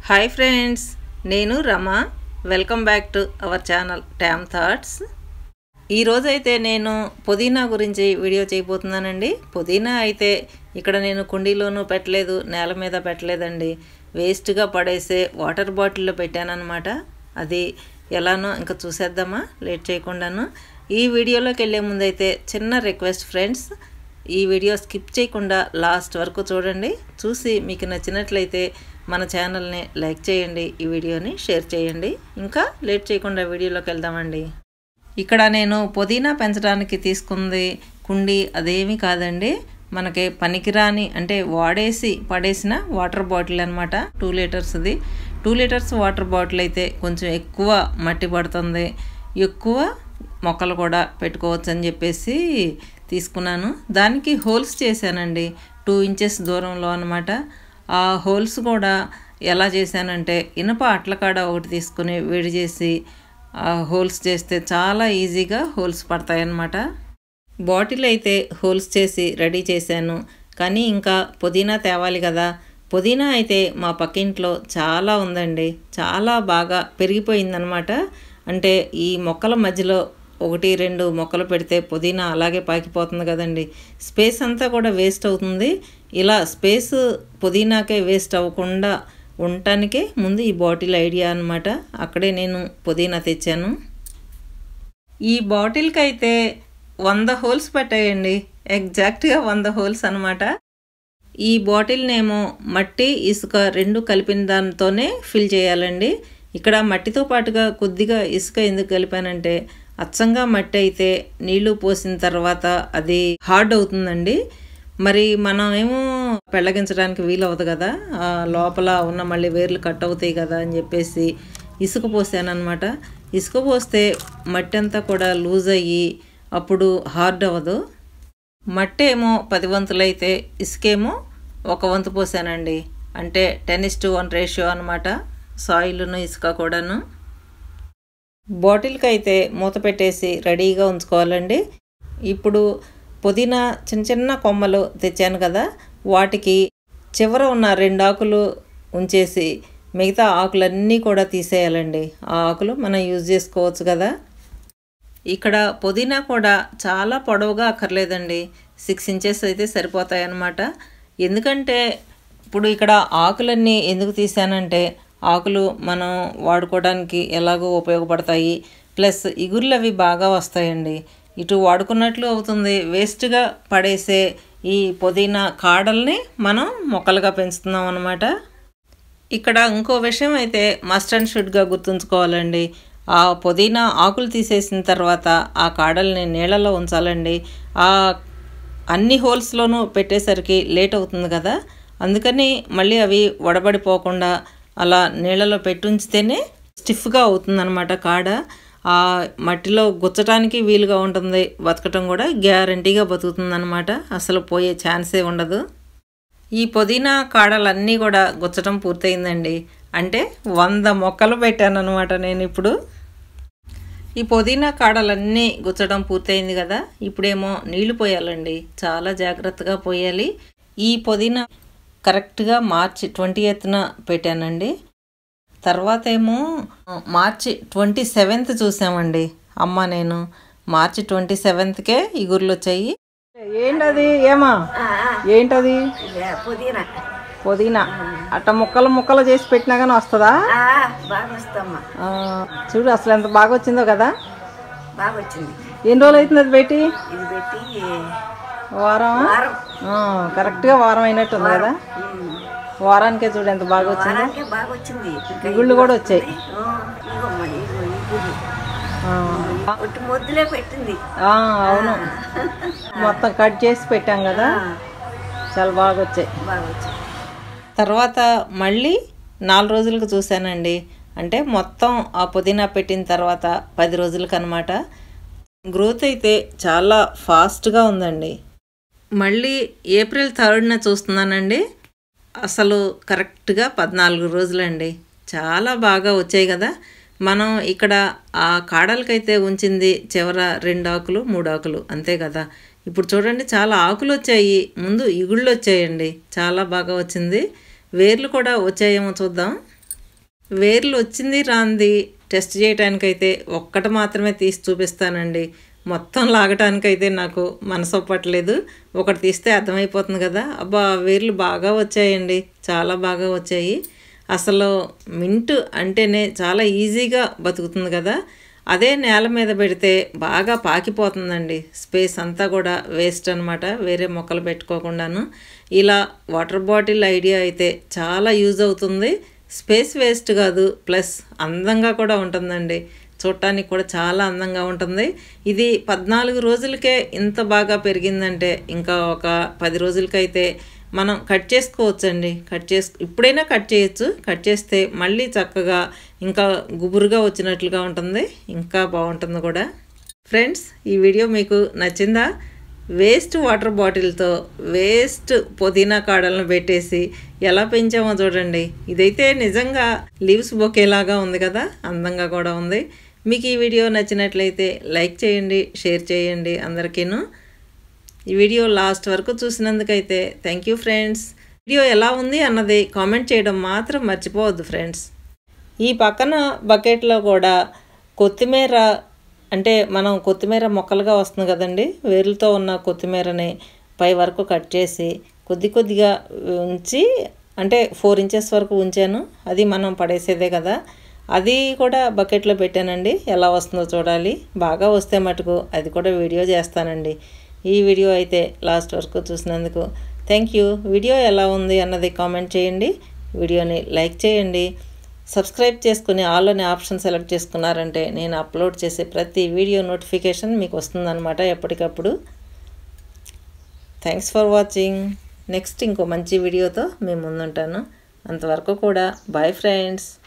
Hi friends నేను Rama welcome back to our channel Tam Thoughts ఈరోజు అయితే నేను పుదీనా గురించి వీడియో చేయబోతున్నానండి పుదీనా అయితే ఇక్కడ నేను కుండీలోనూ పెట్టలేదు నేల మీద పెట్టలేదండి వేస్ట్గా పడేసే వాటర్ బాటిల్లో పెట్టానన్నమాట అది ఎలానో ఇంకా చూసేద్దామా లేట్ చేయకుండాను ఈ వీడియోలోకి వెళ్ళే ముందైతే చిన్న రిక్వెస్ట్ ఫ్రెండ్స్ ఈ వీడియో స్కిప్ చేయకుండా లాస్ట్ వరకు చూడండి చూసి మీకు నచ్చినట్లయితే మన ఛానల్ని లైక్ చేయండి ఈ వీడియోని షేర్ చేయండి ఇంకా లేట్ చేయకుండా వీడియోలోకి వెళ్దామండి ఇక్కడ నేను పుదీనా పెంచడానికి తీసుకుంది కుండి అదేమీ కాదండి మనకి పనికిరాని అంటే వాడేసి పడేసిన వాటర్ బాటిల్ అనమాట టూ లీటర్స్ది టూ లీటర్స్ వాటర్ బాటిల్ అయితే కొంచెం ఎక్కువ మట్టి పడుతుంది ఎక్కువ మొక్కలు కూడా పెట్టుకోవచ్చు అని చెప్పేసి తీసుకున్నాను దానికి హోల్స్ చేశానండి టూ ఇంచెస్ దూరంలో అనమాట ఆ హోల్స్ కూడా ఎలా చేశానంటే ఇనుప అట్లకాడ ఒకటి తీసుకుని వేడి చేసి ఆ హోల్స్ చేస్తే చాలా ఈజీగా హోల్స్ పడతాయన్నమాట బాటిల్ అయితే హోల్స్ చేసి రెడీ చేశాను కానీ ఇంకా పుదీనా తేవాలి కదా పుదీనా అయితే మా పక్కింట్లో చాలా ఉందండి చాలా బాగా పెరిగిపోయిందనమాట అంటే ఈ మొక్కల మధ్యలో ఒకటి రెండు మొక్కలు పెడితే పుదీనా అలాగే పాకిపోతుంది కదండి స్పేస్ అంతా కూడా వేస్ట్ అవుతుంది ఇలా స్పేస్ పుదీనాకే వేస్ట్ అవ్వకుండా ఉండటానికే ముందు ఈ బాటిల్ ఐడియా అనమాట అక్కడే నేను పుదీనా తెచ్చాను ఈ బాటిల్కి అయితే వంద హోల్స్ పెట్టాయండి ఎగ్జాక్ట్గా వంద హోల్స్ అనమాట ఈ బాటిల్నేమో మట్టి ఇసుక రెండు కలిపిన దానితోనే ఫిల్ చేయాలండి ఇక్కడ మట్టితో పాటుగా కొద్దిగా ఇసుక ఎందుకు కలిపానంటే అచ్చంగా మట్టి అయితే నీళ్లు పోసిన తర్వాత అది హార్డ్ అవుతుందండి మరి మనం ఏమో పెళ్ళగించడానికి వీలవదు కదా లోపల ఉన్న మళ్ళీ వేర్లు కట్ అవుతాయి కదా అని చెప్పేసి ఇసుక పోసానమాట ఇసుక పోస్తే మట్టి అంతా కూడా లూజ్ అయ్యి అప్పుడు హార్డ్ అవ్వదు మట్టి ఏమో పది వంతులైతే ఇసుకేమో ఒక వంతు పోసానండి అంటే ten is to one ratio అనమాట సాయిల్ను ఇసుక కూడాను బాటిల్కి అయితే మూత పెట్టేసి రెడీగా ఉంచుకోవాలండి ఇప్పుడు పుదీనా చిన్న చిన్న కొమ్మలు తెచ్చాను కదా వాటికి చివర ఉన్న రెండు ఆకులు ఉంచేసి మిగతా ఆకులన్నీ కూడా తీసేయాలండి ఆ ఆకులు మనం యూజ్ చేసుకోవచ్చు కదా ఇక్కడ పుదీనా కూడా చాలా పొడవుగా అక్కర్లేదండి సిక్స్ ఇంచెస్ అయితే సరిపోతాయి అన్నమాట ఎందుకంటే ఇప్పుడు ఇక్కడ ఆకులన్నీ ఎందుకు తీసానంటే ఆకులు మనం వాడుకోవడానికి ఎలాగో ఉపయోగపడతాయి ప్లస్ ఇగుర్లు అవి బాగా వస్తాయండి ఇటు వాడుకున్నట్లు అవుతుంది వేస్ట్గా పడేసే ఈ పుదీనా కాడల్ని మనం మొక్కలుగా పెంచుతున్నాం అనమాట ఇక్కడ ఇంకో విషయం అయితే మస్ట్ అండ్ షుడ్గా గుర్తుంచుకోవాలండి ఆ పుదీనా ఆకులు తీసేసిన తర్వాత ఆ కాడల్ని నీళ్ళలో ఉంచాలండి ఆ అన్ని హోల్స్లోనూ పెట్టేసరికి లేట్ అవుతుంది కదా అందుకని మళ్ళీ అవి వడబడిపోకుండా అలా నీళ్ళలో పెట్టి ఉంచితేనే స్టిఫ్గా అవుతుందన్నమాట కాడ ఆ మట్టిలో గుచ్చటానికి వీలుగా ఉంటుంది బతకటం కూడా గ్యారంటీగా బతుకుతుందన్నమాట అసలు పోయే ఛాన్సే ఉండదు ఈ పుదీనా కాడలన్నీ కూడా గుచ్చటం పూర్తయిందండి అంటే వంద మొక్కలు పెట్టాను అనమాట నేను ఇప్పుడు ఈ పుదీనా కాడలన్నీ గుచ్చడం పూర్తయింది కదా ఇప్పుడేమో నీళ్లు పోయాలండి చాలా జాగ్రత్తగా పోయాలి ఈ పుదీనా కరెక్ట్గా మార్చి ట్వంటీ ఎయిత్న పెట్టానండి తర్వాత ఏమో మార్చి ట్వంటీ సెవెంత్ చూసామండి అమ్మ నేను మార్చి ట్వంటీ సెవెంత్కే ఇగుర్లు వచ్చాయి ఏంటది ఏమా ఏంటది పుదీనా పుదీనా అట్ట ముక్కలు ముక్కలు చేసి పెట్టినా కానీ వస్తుందా బాగా వస్తామ్మా ఆ, చూడు అసలు ఎంత బాగా వచ్చిందో కదా బాగా వచ్చింది ఎన్ని రోజులు అవుతుంది అది పెట్టి ఇది పెట్టి వారం వారం కరెక్ట్గా వారం అయినట్టు ఉంది కదా ఉమ్, వారానికే చూడు ఎంత బాగా వచ్చిందో వారానికే బాగా వచ్చింది ఇంకా ఇగుళ్ళు కూడా వచ్చాయి ఆ, ఇగోమ్మా, ఇగో ఈ గుడి. ఆ, ఒట్టి మొద్దులే పెట్టింది ఆ, అవును మొత్తం కట్ చేసి పెట్టాం కదా చాలా బాగా వచ్చాయి బాగా వచ్చింది తర్వాత మళ్ళీ నాలుగు రోజులకు చూశానండి అంటే మొత్తం ఆ పుదీనా పెట్టిన తర్వాత పది రోజులకు అనమాట గ్రోత్ అయితే చాలా ఫాస్ట్గా ఉందండి మళ్ళీ ఏప్రిల్ థర్డ్న చూస్తున్నానండి అసలు కరెక్ట్గా పద్నాలుగు రోజులండి చాలా బాగా వచ్చాయి కదా మనం ఇక్కడ ఆ కాడలకైతే ఉంచింది చివర రెండు ఆకులు మూడు ఆకులు అంతే కదా ఇప్పుడు చూడండి చాలా ఆకులు వచ్చాయి ముందు ఇగుళ్ళు వచ్చాయండి చాలా బాగా వచ్చింది వేర్లు కూడా వచ్చాయేమో చూద్దాం వేర్లు వచ్చింది రాంది టెస్ట్ చేయడానికైతే ఒక్కటి మాత్రమే తీసి చూపిస్తానండి మొత్తం లాగటానికైతే నాకు మనసు ఒప్పట్లేదు ఒకటి తీస్తే అర్థమైపోతుంది కదా అబ్బా వేర్లు బాగా వచ్చాయండి చాలా బాగా వచ్చాయి అసలు మింట్ అంటేనే చాలా ఈజీగా బతుకుతుంది కదా అదే నేల మీద పెడితే బాగా పాకిపోతుందండి స్పేస్ అంతా కూడా వేస్ట్ అనమాట వేరే మొక్కలు పెట్టుకోకుండాను ఇలా వాటర్ బాటిల్ ఐడియా అయితే చాలా యూజ్ అవుతుంది స్పేస్ వేస్ట్ కాదు ప్లస్ అందంగా కూడా ఉంటుందండి చూడటానికి కూడా చాలా అందంగా ఉంటుంది ఇది పద్నాలుగు రోజులకే ఇంత బాగా పెరిగిందంటే ఇంకా ఒక పది రోజులకైతే మనం కట్ చేసుకోవచ్చండి కట్ చేసు ఇప్పుడైనా కట్ చేయొచ్చు కట్ చేస్తే మళ్ళీ చక్కగా ఇంకా గుబురుగా వచ్చినట్లుగా ఉంటుంది ఇంకా బాగుంటుంది కూడా ఫ్రెండ్స్ ఈ వీడియో మీకు నచ్చిందా వేస్ట్ వాటర్ బాటిల్తో వేస్ట్ పుదీనా కాడలను పెట్టేసి ఎలా పెంచామో చూడండి ఇదైతే నిజంగా లీవ్స్ బొకేలాగా ఉంది కదా అందంగా కూడా ఉంది మీకు ఈ వీడియో నచ్చినట్లయితే లైక్ చేయండి షేర్ చేయండి అందరికీను ఈ వీడియో లాస్ట్ వరకు చూసినందుకైతే థ్యాంక్ యూ ఫ్రెండ్స్ వీడియో ఎలా ఉంది అన్నది కామెంట్ చేయడం మాత్రం మర్చిపోవద్దు ఫ్రెండ్స్ ఈ పక్కన బకెట్లో కూడా కొత్తిమీర అంటే మనం కొత్తిమీర మొక్కలుగా వస్తుంది కదండి వేర్లతో ఉన్న కొత్తిమీరని పై వరకు కట్ చేసి కొద్ది కొద్దిగా ఉంచి అంటే ఫోర్ ఇంచెస్ వరకు ఉంచాను అది మనం పడేసేదే కదా అది కూడా బకెట్లో పెట్టానండి ఎలా వస్తుందో చూడాలి బాగా వస్తే మటుకు అది కూడా వీడియో చేస్తానండి ఈ వీడియో అయితే లాస్ట్ వరకు చూసినందుకు థ్యాంక్ యూ వీడియో ఎలా ఉంది అన్నది కామెంట్ చేయండి వీడియోని లైక్ చేయండి సబ్స్క్రైబ్ చేసుకుని ఆల్ అనే ఆప్షన్ సెలెక్ట్ చేసుకున్నారంటే నేను అప్లోడ్ చేసే ప్రతి వీడియో నోటిఫికేషన్ మీకు వస్తుందన్నమాట ఎప్పటికప్పుడు థ్యాంక్స్ ఫర్ వాచింగ్ నెక్స్ట్ ఇంకో మంచి వీడియోతో మేము ముందుంటాను అంతవరకు కూడా బాయ్ ఫ్రెండ్స్